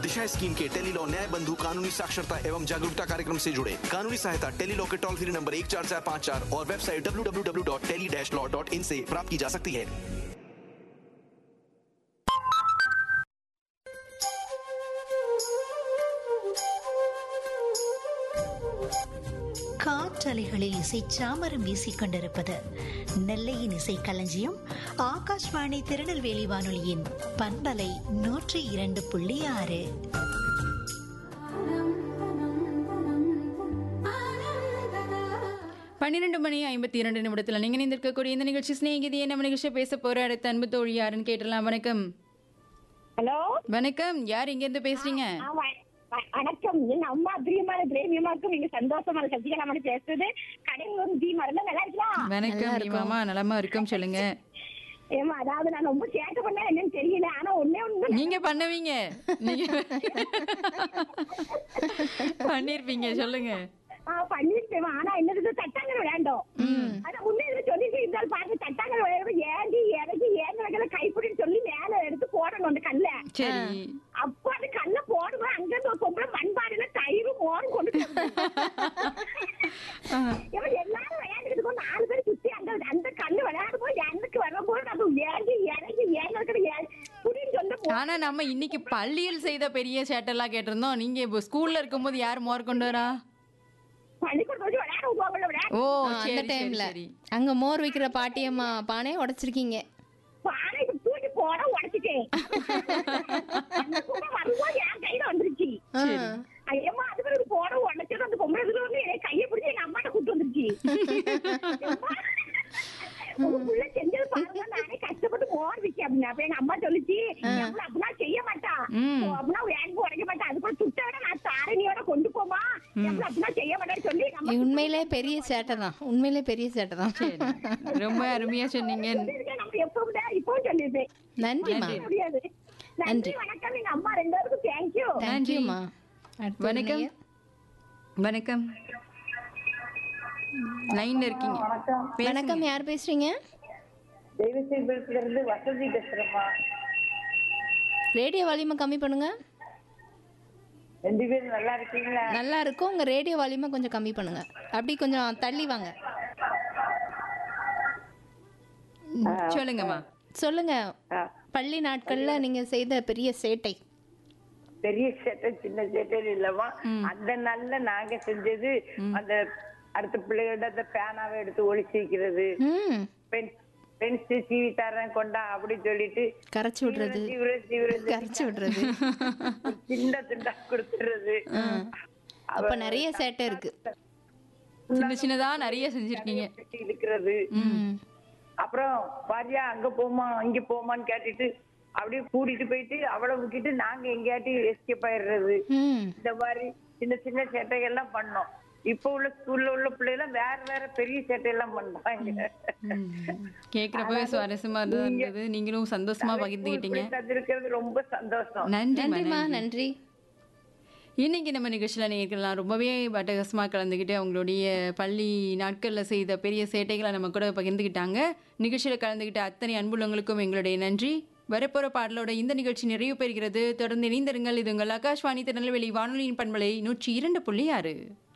दिशा scheme के Tele-Law न्याय बंधु कानूनी साक्षरता एवं जागरूकता कार्यक्रम से जुड़े कानूनी सहायता टेलीलॉ के टोल फ्री नंबर एक चार चार पाँच चार और website W W W dot tele dash law dot in से प्राप्त की जा सकती है காற்றலைகளில் இசை சாமரம் வீசிக் கொண்டிருப்பது நெல்லையின் இசை களஞ்சியம் ஆகாஷ்வாணி திருநெல்வேலி வானொலியின் பண்பலை நூற்றி இரண்டு புள்ளி ஆறு பன்னிரெண்டு மணி ஐம்பத்தி இரண்டு நிமிடத்தில் நீங்கள் நிந்திருக்கக்கூடிய இந்த நிகழ்ச்சி சிநேகிதியை நம்ம நிகழ்ச்சியை பேச போற அடுத்த அன்பு தோழி யாருன்னு கேட்டலாம் வணக்கம் ஹலோ வணக்கம் யார் இங்கேருந்து பேசுறீங்க ஆ, வ- வ- வணக்கம் என் அம்மா பிரியமான பிரேமியமாக்கும் நீங்க சந்தோஷமான சசிகலாமணி பேசுறது கடையில் தீ மரல நல்லா இருக்கலாம் வணக்கம் மாமா நலமா இருக்கும் சொல்லுங்க ஏமா அதாவது நான் ரொம்ப சேட்டை பண்ண என்னன்னு தெரியல ஆனா ஒண்ணே ஒண்ணு நீங்க பண்ணுவீங்க நீங்க பண்ணிருப்பீங்க சொல்லுங்க ஆ, பண்ணிருக்கேன் ஆனா என்னது தட்டாங்கல் விளையாண்டோம் ஆனா முன்னே இதுல சொல்லிட்டு இருந்தாலும் பாருங்க தட்டாங்கல் விளையாடும் ஏந்தி இறங்கி ஏங்க வைக்கல கைப்பிடின்னு சொல்லி மேல எடுத்து போடணும் அந்த கல்ல சரி அப்போ அந்த கல்ல போடும்போது அங்க இருந்து ஒரு பொம்பளை மண்பானையில தயிரும் மோரும் கொண்டு இவன் எல்லாரும் விளையாண்டுட்டு இருக்கோம் நாலு பேர் சுத்தி அந்த அந்த கல்லு விளையாடும் போது எனக்கு வரும்போது நம்ம ஏங்கி இறங்கி ஏங்க வைக்கிற புடின்னு சொல்ல ஆனா நம்ம இன்னைக்கு பள்ளியில் செய்த பெரிய சேட்டெல்லாம் கேட்டிருந்தோம் நீங்க இப்போ ஸ்கூல்ல இருக்கும்போது யார் மோர் கொண்டு வரா பள்ளிக்கூடம் வச்சு விளையாட விடுவாங்கல்ல விளையாட ஓ ஆ, சரி அந்த சரி டைம்ல சரி அங்க மோர் வைக்கிற பாட்டியம்மா பானையை உடைச்சிருக்கீங்க பானை தூக்கி போட உடச்சிட்டேன் அந்த கூட வரும்போது என் கையில வந்துருச்சு ஆ. ஐயம்மா அது பிறகு போட உடச்சது அந்த பொம்பளை இதுல வந்து என் கையை பிடிச்சி எங்க அம்மாட்ட கூட்டு வந்துருச்சு அம்மா, உங்க புள்ள செஞ்சது பாருங்க நானே கஷ்டப்பட்டு மோர் விக்க அப்படின்னு அப்ப எங்க அம்மா சொல்லுச்சு எவ்வளவு அப்படிலாம் செய்ய மாட்டா ம். ஓ, அப்படின்னா வேங்க உடைக்க மாட்டா அது கூட சுட்ட விட நான் தாரணியோட கொண்டு போமா எவ்வளவு அப்படிலாம் செய்ய மாட்டேன்னு சொல்லி எங்க அம்மா இது உண்மையிலே பெரிய சேட்டை தான் உண்மையிலே பெரிய சேட்டை தான் சரி ரொம்ப அருமையா சொன்னீங்க சொல்லியிருக்கேன், நம்ம எப்பவும் தான் இப்பவும் சொல்லியிருப்பேன் நன்றிம்மா முடியாது நன்றி நன்றி. வணக்கம் எங்க அம்மா ரெண்டு பேருக்கும் தேங்க்யூ தேங்க்யூம்மா அடுத்து ஒரு வணக்கம் நேயர். வணக்கம் லைன்ல இருக்கீங்க பேசுங்க. வணக்கம் யார் பேசுறீங்க தெய்வசீபுரத்துல இருந்து வசதி பேசுறேம்மா ரேடியோ வால்யூமை கம்மி பண்ணுங்க ரெண்டு பேரும் நல்லா இருக்கீங்களா நல்லா இருக்கும் உங்க ரேடியோ வால்யூமை கொஞ்சம் கம்மி பண்ணுங்க அப்படி கொஞ்சம் தள்ளி வாங்க சொல்லுங்கம்மா சொல்லுங்க ஆ, பள்ளி நாட்கள்ல நீங்க செய்த பெரிய சேட்டை பெரிய சேட்டை சின்ன சேட்டை இல்லம்மா அந்த நாள்ல நாங்க செஞ்சது அந்த அடுத்த பிள்ளைகளோட அந்த பேனாவை எடுத்து ஒளிச்சு வைக்கிறது ம் பென் பென்சு சீவி தரேன் கொண்டா அப்படி சொல்லிட்டு கரைச்சி விடுறது சீவுற சீவுற கரைச்சி விடுறது சின்ன துண்டா கொடுத்துறது அப்ப நிறைய சேட்டை இருக்கு சின்ன சின்னதா நிறைய செஞ்சிருக்கீங்க இருக்கிறது ம் அப்புறம் பாரியா அங்க போமா இங்க போமான்னு கேட்டுட்டு அப்படியே கூட்டிட்டு போயிட்டு அவளை விட்டுட்டு நாங்க எங்கேயாட்டி எஸ்கேப் ஆயிடுறது ம் இந்த மாதிரி சின்ன சின்ன சேட்டைகள்லாம் பண்ணோம் இப்ப உள்ள ஸ்கூல்ல உள்ள பிள்ளைகள் வேற வேற பெரிய சேட்டையெல்லாம் பண்றாங்க கேக்குறப்பவே சுவாரஸ்யமா இருந்தது நீங்களும் சந்தோஷமா பகிர்ந்துக்கிட்டீங்க இருக்கிறது ரொம்ப சந்தோஷம் நன்றி நன்றிம்மா நன்றி இன்னைக்கு நம்ம நிகழ்ச்சியில் நேர்கள்லாம் ரொம்பவே அட்டகாசமாக கலந்துக்கிட்டு அவங்களுடைய பள்ளி நாட்களில் செய்த பெரிய சேட்டைகளை நம்ம கூட பகிர்ந்துக்கிட்டாங்க நிகழ்ச்சியில் கலந்துக்கிட்ட அத்தனை அன்புள்ளவங்களுக்கும் எங்களுடைய நன்றி வரப்போகிற பாடலோட இந்த நிகழ்ச்சி நிறைவு பெறுகிறது தொடர்ந்து இணைந்திருங்கள் இது உங்கள் ஆகாஷ்வாணி திருநெல்வேலி வானொலியின் பண்பலை நூற்றி இரண்டு புள்ளி ஆறு